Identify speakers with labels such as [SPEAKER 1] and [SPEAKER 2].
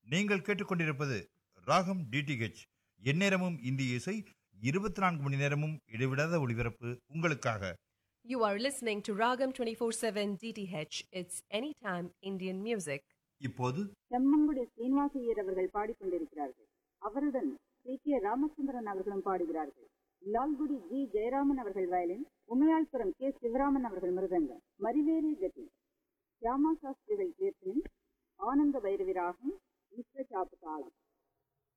[SPEAKER 1] நீங்கள் கேட்டுக்கொண்டிருப்பது ராகம் டிடிஹெச் எந்நேரமும் இந்திய இசை இருபத்தி நான்கு மணி நேரமும் இடைவிடாத ஒளிபரப்பு உங்களுக்காக
[SPEAKER 2] You are listening to Ragam 24/7 DTH. It's anytime Indian music.
[SPEAKER 1] இப்போது
[SPEAKER 3] செம்மங்குடி சீனிவாசையர் அவர்கள் பாடிக்கொண்டிருக்கிறார்கள் அவருடன் சி கே ராமச்சந்திரன் அவர்களும் பாடுகிறார்கள் லால்குடி ஜி ஜெயராமன் அவர்கள் வயலின் உமையாள்புரம் கே சிவராமன் அவர்கள் மிருதங்கம் மரிவேரி கதி சியாமா சாஸ்திரிகள் கீர்த்தனம் ஆனந்த பைரவி ராகம் மிஸ்ர சாப்பு தாளம்